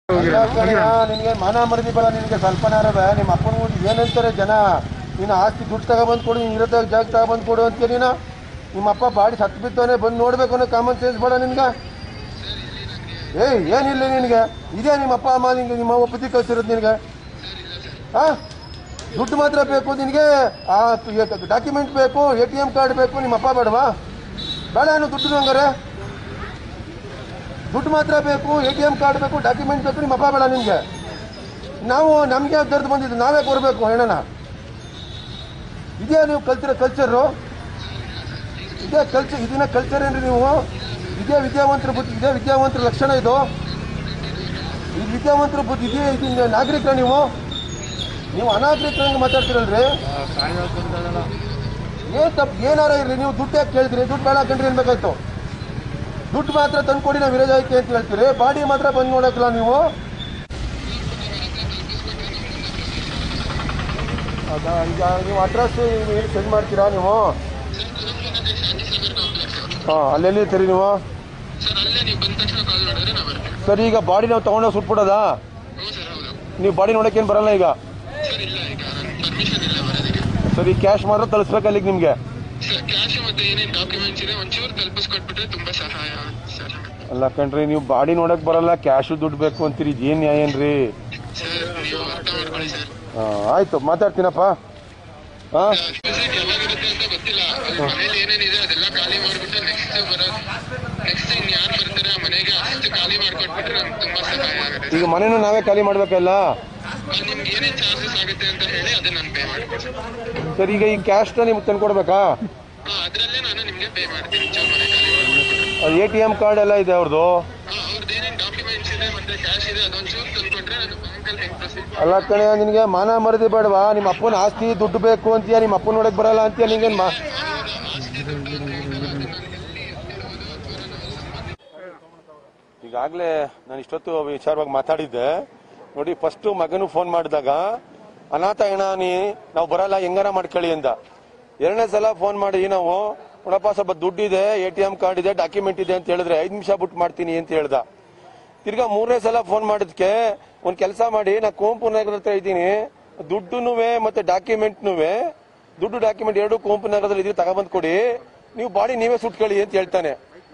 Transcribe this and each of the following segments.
ನಿನಗೆ ಮಾನ ಮರದಿ ಬರ ನಿನಗೆ ಸ್ವಲ್ಪನಾರವೆ ನಿಮ್ಮ ಅಪ್ಪನ ಊಟ ಏನಂತಾರೆ ಜನ ನೀನು ಆಸ್ತಿ ದುಡ್ಡು ತಗೊಬಂದು ಕೊಡು ನೀನು ಇರೋ ಜಾಗ ತಗೊಬಂದು ಕೊಡು ಅಂತೀಯ ನೀನು ನಿಮ್ಮ ಅಪ್ಪ ಬಾಡಿ ಸತ್ತು ಬಿತ್ತವನೆ ಬಂದು ನೋಡ್ಬೇಕು ಅನ್ನೋ ಕಾಮನ್ ಸೆನ್ಸ್ ಬೇಡ ನಿನ್ಗೆ ಏಯ್ ಏನಿಲ್ಲ ನಿನಗೆ ಇದೇ ನಿಮ್ಮ ಅಪ್ಪ ಅಮ್ಮ ನಿಂಗೆ ನಿಮ್ಮ ಅವ್ವ ಬುದ್ಧಿ ಕಳ್ಸಿರೋದು ನಿನಗೆ ಹಾ ದುಡ್ಡು ಮಾತ್ರ ಬೇಕು ನಿನಗೆ ಆ ಡಾಕ್ಯುಮೆಂಟ್ ಬೇಕು ಎ ಟಿ ಎಮ್ ಕಾರ್ಡ್ ಬೇಕು ನಿಮ್ಮ ಅಪ್ಪ ಬೇಡವಾ ಬೇಡ ಏನು ದುಡ್ಡು ಹಂಗಾರೆ ದುಡ್ಡು ಮಾತ್ರ ಬೇಕು ಎ ಟಿ ಎಮ್ ಕಾರ್ಡ್ ಬೇಕು ಡಾಕ್ಯುಮೆಂಟ್ ಬೇಕು ನಿಮ್ಮ ಅಪ್ಪ ಬೇಡ ನಿಮಗೆ ನಾವು ನಮಗೆ ದರ್ದು ಬಂದಿದ್ದು ನಾವೇ ಕೊಡಬೇಕು ಹೆಣ್ಣನ ಇದೇ ನೀವು ಕಲ್ತಿರೋ ಕಲ್ಚರು ಇದೇ ಕಲ್ಚರ್ ಇದನ್ನ ಕಲ್ಚರ್ ಏನ್ರಿ ನೀವು ಇದೇ ವಿದ್ಯಾವಂತರ ಬುದ್ಧಿ ಇದೇ ವಿದ್ಯಾವಂತರ ಲಕ್ಷಣ ಇದು ಈ ವಿದ್ಯಾವಂತರ ಬುದ್ಧಿ ಇದೇ ಇದು ನಾಗರಿಕರ ನೀವು ನೀವು ಅನಾಗರಿಕರಂಗೆ ಮಾತಾಡ್ತಿರಲ್ರಿ ಏನ್ ತಪ್ಪು ಏನಾರ ಇರಲಿ ನೀವು ದುಡ್ಡು ಯಾಕೆ ಕೇಳ್ತೀರಿ ದುಡ್ಡು ಬೇಡ ಕಂಡ್ರಿ ಅನ್ಬೇಕಾಯ್ತು ದುಡ್ಡು ಮಾತ್ರ ತಂದ್ಕೊಡಿ ನಾವು ವಿರೋಧಾಯ್ಕೆ ಅಂತ ಹೇಳ್ತೀರಿ ಬಾಡಿ ಮಾತ್ರ ಬಂದ್ ನೋಡಕ್ಕಿಲ್ಲ ನೀವು ಅದ ಈಗ ನೀವು ಅಡ್ರೆಸ್ ಏನು ಸೆಂಡ್ ಮಾಡ್ತೀರಾ ನೀವು ಹಾಂ ಅಲ್ಲೆಲ್ಲಿರ್ತೀರಿ ನೀವು ಸರ್ ಅಲ್ಲೇ ನೀವು ಬಂದ ತಕ್ಷಣ ಕಾಲ್ ಮಾಡಿದ್ರೆ ನಾ ಬರ್ತೀನಿ ಸರ್ ಈಗ ಬಾಡಿ ನಾವು ತಗೊಂಡೋಗಿ ಸುಟ್ಬಿಡೋದಾ ಹ್ಞೂ ಸರ್ ಹೌದು ನೀವು ಬಾಡಿ ನೋಡೋಕ್ಕೇನು ಬರಲ್ಲ ಈಗ ಸರ್ ಇಲ್ಲ ಈಗ ನನ್ನ ಪರ್ಮಿಷನ್ ಇಲ್ಲ ಬರೋದಕ್ಕೆ ಸರ್ ಈ ಕ್ಯಾಶ್ ಮಾತ್ರ ತಳಿಸ್ಬೇಕು ಅಲ್ಲಿಗೆ ನಿಮಗೆ ಸರ್ ಕ್ಯಾಶ್ ಮತ್ತೆ ಏನೇನು ಡಾಕ್ಯುಮೆಂಟ್ಸ್ ಇದೆ ಒಂಚೂರು ತಲುಪಿಸ್ಕೊಟ್ಬಿಟ್ರೆ ತುಂಬಾ ಸಹಾಯ ಆಗುತ್ತೆ ಸರ್ ಅಲ್ಲ ಕಣ್ರಿ ನೀವು ಬಾಡಿ ನೋಡಕ್ ಬರಲ್ಲ ಕ್ಯಾಶು ದುಡ್ಡು ಬೇಕು ಅಂತೀರಿ ಇದೇನ್ ನ್ಯಾಯ ಏನ್ರಿ ಸರ್ ನೀವು ಅರ್ಥ ಮಾಡ್ಕೊಳ್ಳಿ ಸರ್ ಆ, ಆಯ್ತು ಮಾತಾಡ್ತೀನಪ್ಪ ಹಾ ವಿಸಿಟ್ ಯಾವಾಗಿರುತ್ತೆ ಅಂತ ಗೊತ್ತಿಲ್ಲ ಅಲ್ಲಿ ಮನೇಲಿ ಏನೇನಿದೆ ಅದೆಲ್ಲ ಖಾಲಿ ಮಾಡ್ಬಿಟ್ಟು ನೆಕ್ಸ್ಟ್ ಬರೋ ನೆಕ್ಸ್ಟ್ ಇನ್ ಯಾರು ಬರ್ತಾರೆ ಆ ಮನೆಗೆ ಅಷ್ಟು ಖಾಲಿ ಮಾಡ್ಕೊಟ್ಬಿಟ್ರೆ ನಮ್ಗೆ ತುಂಬಾ ಸಹಾಯ ಆಗುತ್ತೆ ಈಗ ಮನೇನು ನಾವೇ ಖಾಲಿ ಮಾಡ್ಬೇಕಲ್ಲ ಸರ್ ನಿಮ್ಗೆ ಏನೇನು ಚಾರ್ಜಸ್ ಆಗುತ್ತೆ ಅಂತ ಹೇಳಿ ಅದನ್ನ ನಾನು ಪೇ ಮಾಡ್ತೀನಿ ಸರ್ ಈಗ ಈ ಕ್ಯಾಶ್ನ ನಿಮ್ಗೆ ತಂದ್ಕೊಡ್ಬೇಕಾ ಹಾ ಅದರಲ್ಲೇ ನಾನು ನಿಮ್ಗೆ ಪೇ ಮಾಡ್ತೀನಿ ಚೌ ಮನೆ ಖಾಲಿ ಮಾಡ್ಬಿಟ್ಟು ಅದು ಎ ಟಿ ಎಮ್ ಕಾರ್ಡ್ ಎಲ್ಲ ಇದೆ ಅವ್ರದ್ದು ಹಾ ಅವ್ರದ್ದು ಏನೇನು ಡಾಕ್ಯುಮೆಂಟ್ಸ್ ಇದೆ ಮತ್ತೆ ಕ್ಯಾಶ್ ಇದೆ ಅದೊಂಚೂರು ತಂದ್ಕೊಟ್ರೆ ನಾನು ಬ್ಯಾಂಕಲ್ಲಿ ಹೆಂಗ್ ಪ್ರೊಸೀಡ್ ಅಲ್ಲ ಕಣೆ ನಿನಗೆ ಮಾನ ಮರದಿ ಬೇಡವಾ ನಿಮ್ಮ ಅಪ್ಪನ ಆಸ್ತಿ ದುಡ್ಡು ಬೇಕು ಅಂತೀಯ ನಿಮ್ಮ ಅಪ್ಪನ ನೋಡಕ್ ಬರಲ್ಲ ಅಂತೀಯ ನಿಂಗೆ ಮಾ ಈಗಾಗಲೇ ನಾನು ಇಷ್ಟೊತ್ತು ವಿಚಾರವಾಗಿ ಮಾತಾಡಿದ್ದೆ ನೋಡಿ ಫಸ್ಟ್ ಮಗನು ಫೋನ್ ಮಾಡಿದಾಗ ಅನಾಥ ಹೆಣಾನಿ ನಾವು ಬರಲ್ಲ ಹೆಂಗಾರ ಮಾಡ್ಕೊಳ್ಳಿ ಅಂದ ಎರಡನೇ ಸಲ ಫೋನ್ ಮಾಡಿ ನಾವು ನೋಡಪ್ಪ ಸ್ವಲ್ಪ ದುಡ್ಡಿದೆ ಎ ಟಿ ಎಂ ಕಾರ್ಡ್ ಇದೆ ಡಾಕ್ಯುಮೆಂಟ್ ಇದೆ ಅಂತ ಹೇಳಿದ್ರೆ ಐದು ನಿಮಿಷ ಬಿಟ್ಟು ಮಾಡ್ತೀನಿ ಅಂತ ಹೇಳ್ದ ತಿರ್ಗಾ ಮೂರನೇ ಸಲ ಫೋನ್ ಮಾಡಿದ್ಕೆ ಒಂದ್ ಕೆಲಸ ಮಾಡಿ ನಾ ಕುವೆಂಪು ನಗರ ಹತ್ರ ಇದ್ದೀನಿ ದುಡ್ಡುನುವೆ ಮತ್ತೆ ಡಾಕ್ಯುಮೆಂಟ್ನುವೆ ದುಡ್ಡು ಡಾಕ್ಯುಮೆಂಟ್ ಎರಡು ಕುವೆಂಪು ನಗರದಲ್ಲಿ ಇದ್ರೆ ತಗೊಬಂದ್ ಕೊಡಿ ನೀವು ಬಾಡಿ ನೀವೇ ಸುಟ್ಕೊಳ್ಳಿ ಅಂತ ಹೇಳ್ತಾನೆ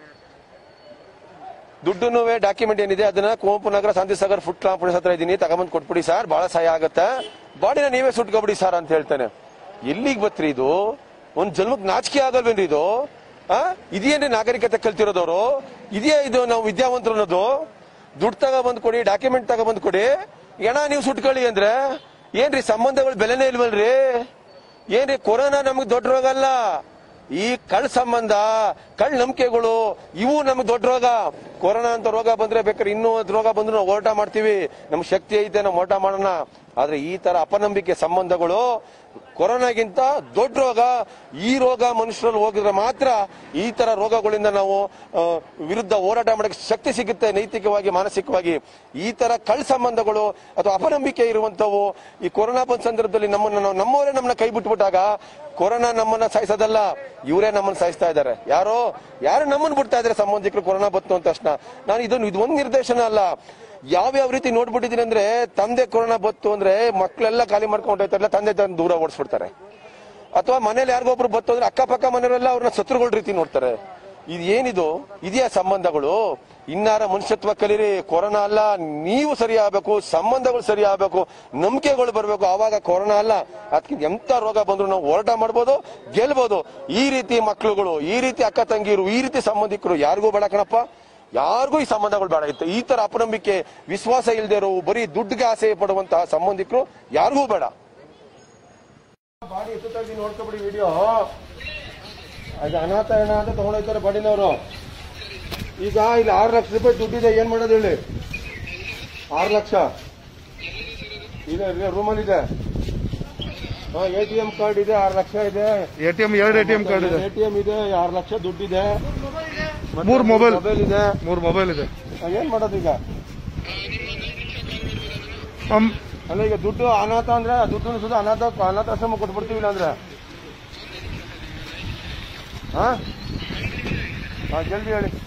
ದುಡ್ಡುನುವೆ ಡಾಕ್ಯುಮೆಂಟ್ ಏನಿದೆ ಅದನ್ನ ಕುವೆಂಪು ನಗರ ಶಾಂತಿ ಸಾಗರ್ ಫುಡ್ ಕಾಂಪ್ಲೆಕ್ಸ್ ಹತ್ರ ಇದೀನಿ ತಗೊಂಬಂದ್ ಕೊಟ್ಬಿಡಿ ಸರ್ ಬಹಳ ಸಹಾಯ ಆಗತ್ತೆ ಬಾಡಿನ ನೀವೇ ಸುಟ್ಕೊಬಿಡಿ ಸರ್ ಅಂತ ಹೇಳ್ತಾನೆ ಎಲ್ಲಿಗೆ ಬತ್ರಿ ಇದು ಒಂದ್ ಜನ್ಮಕ್ ನಾಚಿಕೆ ಆಗಲ್ವೇನ್ರಿ ಇದು ಆ ಇದೇನ್ರಿ ನಾಗರಿಕತೆ ಕಲ್ತಿರೋದವ್ರು ಇದೆಯಾ ಇದು ನಾವು ವಿದ್ಯಾವಂತರು ಅನ್ನೋದು ದುಡ್ಡು ತಗೊಬಂದ್ ಕೊಡಿ ಡಾಕ್ಯುಮೆಂಟ್ ತಗೊಬಂದ್ ಕೊಡಿ ಎಣ ನೀವು ಸುಟ್ಕೊಳ್ಳಿ ಅಂದ್ರೆ ಏನ್ರಿ ಸಂಬಂಧಗಳು ಬೆಲೆನೇ ಇಲ್ವಲ್ರಿ ಏನ್ರಿ ಕೊರೋನಾ ನಮ್ಗೆ ದೊಡ್ಡ ರೋಗ ಅಲ್ಲ ಈ ಕಳ್ ಸಂಬಂಧ ಕಳ್ ನಂಬಿಕೆಗಳು ಇವು ನಮ್ಗೆ ದೊಡ್ಡ ರೋಗ ಕೊರೋನಾ ಅಂತ ರೋಗ ಬಂದ್ರೆ ಬೇಕಾದ್ರೆ ಇನ್ನೂ ಒಂದ್ ರೋಗ ಬಂದ್ರು ನಾವು ಹೋರಾಟ ಮಾಡ್ತೀವಿ ನಮ್ಗೆ ಶಕ್ತಿ ಐತೆ ನಾವು ಹೋರಾಟ ಮಾಡೋಣ ಆದ್ರೆ ಈ ತರ ಅಪನಂಬಿಕೆ ಸಂಬಂಧಗಳು ಕೊರೋನಾಗಿಂತ ದೊಡ್ಡ ರೋಗ ಈ ರೋಗ ಮನುಷ್ಯರಲ್ಲಿ ಹೋಗಿದ್ರೆ ಮಾತ್ರ ಈ ತರ ರೋಗಗಳಿಂದ ನಾವು ಆ, ವಿರುದ್ಧ ಹೋರಾಟ ಮಾಡಕ್ಕೆ ಶಕ್ತಿ ಸಿಗುತ್ತೆ ನೈತಿಕವಾಗಿ ಮಾನಸಿಕವಾಗಿ ಈ ತರ ಕಳ್ ಸಂಬಂಧಗಳು ಅಥವಾ ಅಪನಂಬಿಕೆ ಇರುವಂತವು ಈ ಕೊರೋನಾ ಬಂದ ಸಂದರ್ಭದಲ್ಲಿ ನಮ್ಮನ್ನ ನಾವು ನಮ್ಮವರೇ ನಮ್ಮನ್ನ ಕೈ ಬಿಟ್ಬಿಟ್ಟಾಗ ಕೊರೋನಾ ನಮ್ಮನ್ನ ಸಾಯಿಸೋದಲ್ಲ ಇವರೇ ನಮ್ಮನ್ನ ಸಾಯಿಸ್ತಾ ಇದ್ದಾರೆ ಯಾರೋ ಯಾರು ನಮ್ಮನ್ನ ಬಿಡ್ತಾ ಇದ್ದಾರೆ ಸಂಬಂಧಿಕರು ಕೊರೋನಾ ಬತ್ತು ಅಂದ ತಕ್ಷಣ ನಾನು ಇದೊಂದು ಇದು ಒಂದು ನಿರ್ದೇಶನ ಅಲ್ಲ ಯಾವ್ಯಾವ ರೀತಿ ನೋಡ್ಬಿಟ್ಟಿದ್ದೀನಿ ಅಂದ್ರೆ ತಂದೆ ಕೊರೋನಾ ಬತ್ತು ಅಂದ್ರೆ ಮಕ್ಕಳೆಲ್ಲ ಖಾಲಿ ಮಾಡ್ಕೊಂಡು ಹೋಗ್ತಾರಲ್ಲ ತಂದೆ ತಂದು ದೂರ ಓಡಿಸ್ಬಿಡ್ತಾರೆ ಅಥವಾ ಮನೇಲಿ ಯಾರಿಗೊಬ್ರು ಬತ್ತು ಅಂದ್ರೆ ಅಕ್ಕಪಕ್ಕ ಮನೆಯವರೆಲ್ಲ ಅವ್ರನ್ನ ಶತ್ರುಗಳ ರೀತಿ ನೋಡ್ತಾರೆ ಇದು ಏನಿದು ಇದೆಯಾ ಸಂಬಂಧಗಳು ಇನ್ನಾರ ಮನುಷ್ಯತ್ವ ಕಲೀರಿ ಕೊರೋನಾ ಅಲ್ಲ ನೀವು ಸರಿ ಆಗ್ಬೇಕು ಸಂಬಂಧಗಳು ಸರಿ ಆಗ್ಬೇಕು ನಂಬಿಕೆಗಳು ಬರ್ಬೇಕು ಆವಾಗ ಕೊರೋನಾ ಅಲ್ಲ ಅದಕ್ಕಿಂತ ಎಂತ ರೋಗ ಬಂದ್ರು ನಾವು ಹೋರಾಟ ಮಾಡ್ಬೋದು ಗೆಲ್ಬೋದು ಈ ರೀತಿ ಮಕ್ಳುಗಳು ಈ ರೀತಿ ಅಕ್ಕ ತಂಗಿರು ಈ ರೀತಿ ಸಂಬಂಧಿಕರು ಯಾರಿಗೂ ಬೇಡ ಕಣಪ್ಪ ಯಾರಿಗೂ ಈ ಸಂಬಂಧಗಳು ಬೇಡ ಇತ್ತು ಈ ತರ ಅಪನಂಬಿಕೆ ವಿಶ್ವಾಸ ಇಲ್ಲದೆ ಇರೋ ಬರೀ ದುಡ್ಡಿಗೆ ಆಸೆ ಪಡುವಂತಹ ಸಂಬಂಧಿಕರು ಯಾರಿಗೂ ಬೇಡ ಬಾಡಿ ಎತ್ತುತ್ತಾಗಿ ನೋಡ್ಕೊಬಿಡಿ ವಿಡಿಯೋ ಅದು ಅನಾಥ ಹೆಣ ಅಂತ ತಗೊಂಡೋಗ್ತಾರೆ ಬಾಡಿನವರು ಈಗ ಇಲ್ಲಿ ಆರು ಲಕ್ಷ ರೂಪಾಯಿ ದುಡ್ಡಿದೆ ಏನ್ ಮಾಡೋದು ಹೇಳಿ ಆರು ಲಕ್ಷ ಇದೆ ರೂಮಲ್ಲಿ ಇದೆ ಎ ಟಿ ಎಂ ಕಾರ್ಡ್ ಇದೆ ಆರು ಲಕ್ಷ ಇದೆ ಎಟಿಎಂ ಎರಡು ಎಟಿಎಂ ಕಾರ್ಡ್ ಇದೆ ಎ ಟಿ ಎಂ ಇದೆ ಆರು ಲಕ್ಷ ದುಡ್ಡಿದೆ ಮತ್ತೆ ಮೂರ್ ಮೊಬೈಲ್. ಮೊಬೈಲ್ ಇದೆ ಮೂರು ಮೊಬೈಲ್ ಇದೆ ಆ, ಏನ್ ಮಾಡೋದು ಈಗ ಅಮ್- ಅಲ್ಲ ಈಗ ದುಡ್ಡು ಅನಾಥ ಅಂದ್ರೆ ಆ ದುಡ್ಡು ಸುದ ಅನಾಥ ಅನಾಥಾಶ್ರಮ ಕೊಟ್ಬಿಡ್ತೀವಿ ಇಲ್ಲ ಅಂದ್ರೆ ಹಾ ಹಾ ಜಲ್ದಿ ಹೇಳಿ